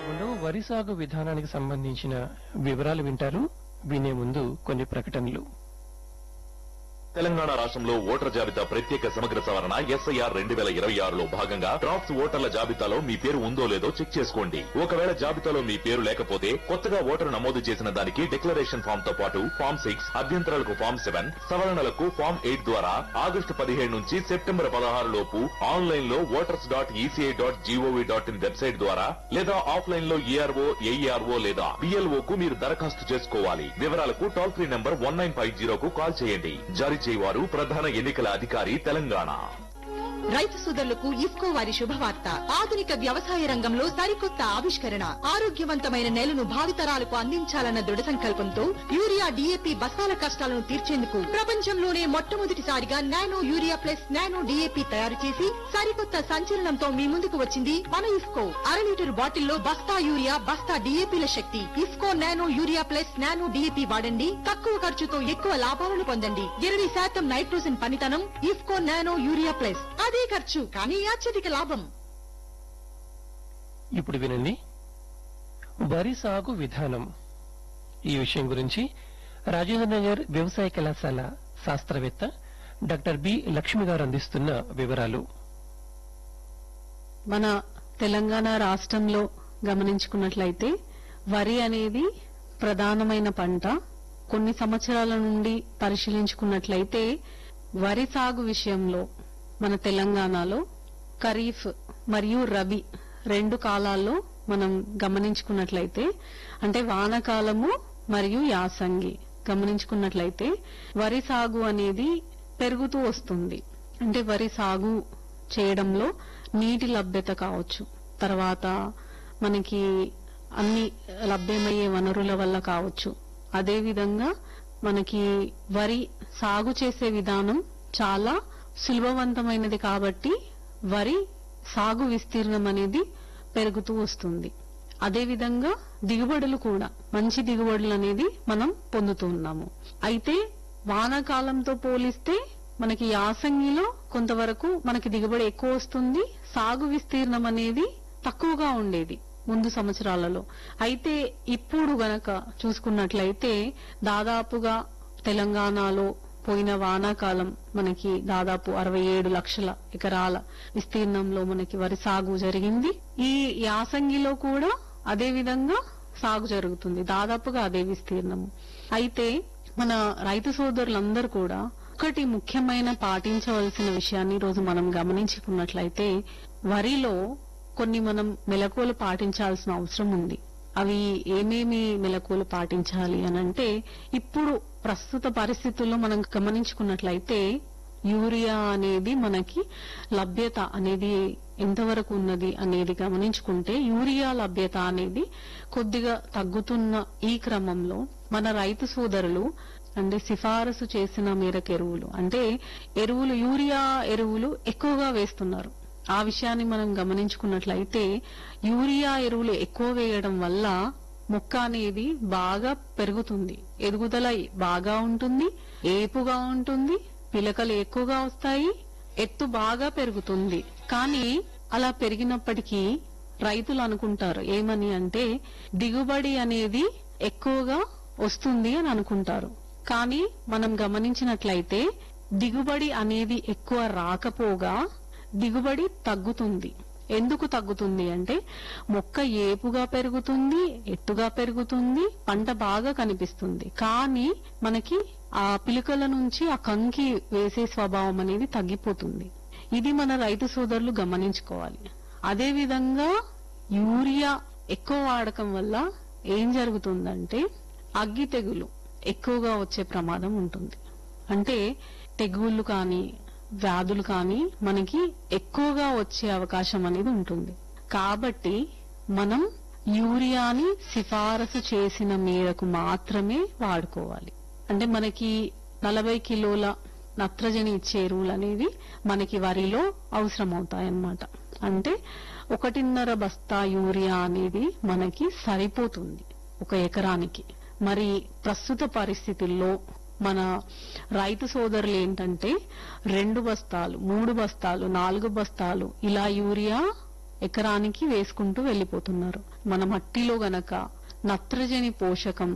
కార్యక్రమంలో వరి సాగు విధానానికి సంబంధించిన వివరాలు వింటారు వినే ముందు కొన్ని ప్రకటనలు తెలంగాణ రాష్ట్రంలో ఓటర్ జాబితా ప్రత్యేక సమగ్ర సవరణ ఎస్ఐఆర్ రెండు వేల ఇరవై ఆరులో భాగంగా డ్రాఫ్ట్స్ ఓటర్ల జాబితాలో మీ పేరు ఉందో లేదో చెక్ చేసుకోండి ఒకవేళ జాబితాలో మీ పేరు లేకపోతే కొత్తగా ఓటరు నమోదు చేసిన దానికి డిక్లరేషన్ ఫామ్ తో పాటు ఫామ్ సిక్స్ అభ్యంతరాలకు ఫామ్ సెవెన్ సవరణలకు ఫామ్ ఎయిట్ ద్వారా ఆగస్టు పదిహేడు నుంచి సెప్టెంబర్ పదహారు లోపు ఆన్లైన్ లో voters dot ECI dot gov dot in website ద్వారా లేదా ఆఫ్లైన్ లో ఈఆర్ఓ ఏఈఆర్ఓ లేదా బిఎల్ఓ కు మీరు దరఖాస్తు చేసుకోవాలి వివరాలకు toll free number one nine five జీరోకు కాల్ చేయండి జారీ చేయవారు ప్రధాన ఎన్నికల అధికారి తెలంగాణ రైతు సోదరులకు ఇఫ్కో వారి శుభవార్త ఆధునిక వ్యవసాయ రంగంలో సరికొత్త ఆవిష్కరణ ఆరోగ్యవంతమైన నేలను భావితరాలకు అందించాలన్న దృఢ సంకల్పంతో యూరియా డిఏపి బస్తాల కష్టాలను తీర్చేందుకు ప్రపంచంలోనే మొట్టమొదటిసారిగా nano urea plus nano DAP తయారు చేసి సరికొత్త సంచలనంతో మీ ముందుకు వచ్చింది మన ఇఫ్కో అర లీటర్ బాటిల్లో బస్తా యూరియా బస్తా డిఏపిల శక్తి IFFCO nano urea plus nano DAP వాడండి తక్కువ ఖర్చుతో ఎక్కువ లాభాలను పొందండి ఇరవై శాతం నైట్రోజన్ పనితనం ఇఫ్కో నానో యూరియా ప్లస్ అదే ఖర్చు కానీ అత్యధిక లాభం ఇప్పుడు వినండి వరి సాగు విధానం ఈ విషయం గురించి రాజేంద్ర నగర్ వ్యవసాయ కళాశాల శాస్త్రవేత్త డాక్టర్ బి లక్ష్మి గారు అందిస్తున్న వివరాలు మన తెలంగాణ రాష్ట్రంలో గమనించుకున్నట్లయితే వరి అనేది ప్రధానమైన పంట కొన్ని సంవత్సరాల నుండి పరిశీలించుకున్నట్లయితే వరి సాగు విషయంలో మన తెలంగాణలో ఖరీఫ్ మరియు రబీ రెండు కాలాల్లో మనం గమనించుకున్నట్లయితే అంటే వానకాలము మరియు యాసంగి గమనించుకున్నట్లయితే వరి సాగు అనేది పెరుగుతూ వస్తుంది అంటే వరి సాగు చేయడంలో నీటి లభ్యత కావచ్చు తర్వాత మనకి అన్ని లభ్యమయ్యే వనరుల వల్ల కావచ్చు అదే విధంగా మనకి వరి సాగు చేసే విధానం చాలా సులభవంతమైనది కాబట్టి వరి సాగు విస్తీర్ణం అనేది పెరుగుతూ వస్తుంది అదే విధంగా దిగుబడులు కూడా మంచి దిగుబడులు అనేది మనం పొందుతూ ఉన్నాము అయితే వానాకాలంతో పోలిస్తే మనకి యాసంగిలో కొంతవరకు మనకి దిగుబడి ఎక్కువ వస్తుంది సాగు విస్తీర్ణం అనేది తక్కువగా ఉండేది ముందు సంవత్సరాలలో అయితే ఇప్పుడు గనక చూసుకున్నట్లయితే దాదాపుగా తెలంగాణలో పోయిన వానాకాలం మనకి దాదాపు అరవై ఏడు లక్షల ఎకరాల విస్తీర్ణంలో మనకి వరి సాగు జరిగింది ఈ యాసంగిలో కూడా అదే విధంగా సాగు జరుగుతుంది దాదాపుగా అదే విస్తీర్ణము అయితే మన రైతు సోదరులందరూ కూడా ఒకటి ముఖ్యమైన పాటించవలసిన విషయాన్ని ఈ రోజు మనం గమనించుకున్నట్లయితే వరిలో కొన్ని మనం మెలకువలు పాటించాల్సిన అవసరం ఉంది అవి ఏమేమి మెలకువలు పాటించాలి అని అంటే ఇప్పుడు ప్రస్తుత పరిస్థితుల్లో మనం గమనించుకున్నట్లయితే యూరియా అనేది మనకి లభ్యత అనేది ఎంతవరకు ఉన్నది అనేది గమనించుకుంటే యూరియా లభ్యత అనేది కొద్దిగా తగ్గుతున్న ఈ క్రమంలో మన రైతు సోదరులు అంటే సిఫారసు చేసిన మేరకు ఎరువులు అంటే ఎరువులు యూరియా ఎరువులు ఎక్కువగా వేస్తున్నారు ఆ విషయాన్ని మనం గమనించుకున్నట్లయితే యూరియా ఎరువులు ఎక్కువ వేయడం వల్ల మొక్క అనేది బాగా పెరుగుతుంది ఎదుగుదల బాగా ఉంటుంది ఏపుగా ఉంటుంది పిలకలు ఎక్కువగా వస్తాయి ఎత్తు బాగా పెరుగుతుంది కానీ అలా పెరిగినప్పటికీ రైతులు అనుకుంటారు ఏమని అంటే దిగుబడి అనేది ఎక్కువగా వస్తుంది అని అనుకుంటారు కానీ మనం గమనించినట్లయితే దిగుబడి అనేది ఎక్కువ రాకపోగా దిగుబడి తగ్గుతుంది ఎందుకు తగ్గుతుంది అంటే మొక్క ఏపుగా పెరుగుతుంది ఎత్తుగా పెరుగుతుంది పంట బాగా కనిపిస్తుంది కానీ మనకి ఆ పిలుకల నుంచి ఆ కంకి వేసే స్వభావం అనేది తగ్గిపోతుంది ఇది మన రైతు సోదరులు గమనించుకోవాలి అదే విధంగా యూరియా ఎక్కువ వాడకం వల్ల ఏం జరుగుతుందంటే అగ్గి తెగులు ఎక్కువగా వచ్చే ప్రమాదం ఉంటుంది అంటే తెగుళ్ళు కానీ వ్యాధులు కానీ మనకి ఎక్కువగా వచ్చే అవకాశం అనేది ఉంటుంది కాబట్టి మనం యూరియాని సిఫారసు చేసిన మేరకు మాత్రమే వాడుకోవాలి అంటే మనకి నలభై కిలోల నత్రజని ఇచ్చే ఎరువులు అనేవి మనకి వరిలో అవసరం అవుతాయన్నమాట అంటే ఒకటిన్నర బస్తా యూరియా అనేది మనకి సరిపోతుంది ఒక ఎకరానికి మరి ప్రస్తుత పరిస్థితుల్లో మన రైతు సోదరులు ఏంటంటే రెండు బస్తాలు మూడు బస్తాలు నాలుగు బస్తాలు ఇలా యూరియా ఎకరానికి వేసుకుంటూ వెళ్లిపోతున్నారు మన మట్టిలో గనక నత్రజని పోషకం